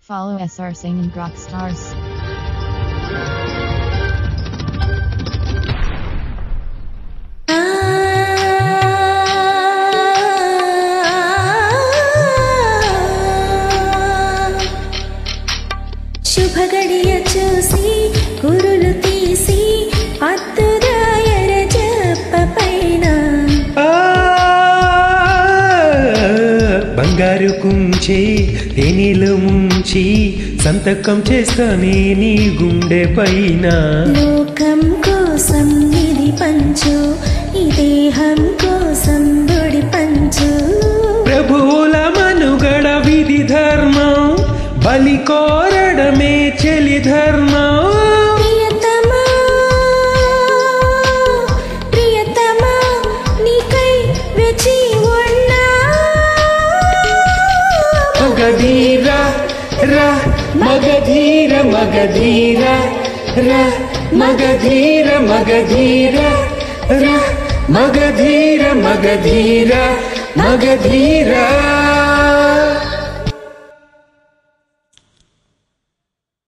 Follow SR Singing Rock Stars. శుభగడియ చూసి కురులు తీసి అత్తురాయర జప్ప పైన ఆ, బంగారు కుంచి తేనెలు ముంచి సంతకం చేస్తానే నీ గుండె పైన లోకం కోసం ఇది పంచు ఈ దేహం కోసం బుడి పంచు ప్రభువుల మనుగడ విధి ధర్మం బలి కోరడమే చెలి ధర్మం ప్రియతమా ప్రియతమా నీకై వెచి ఉన్నా మగధీర రా మగధీర మగధీర రా మగధీర మగధీర రా మగధీర మగధీర మగధీర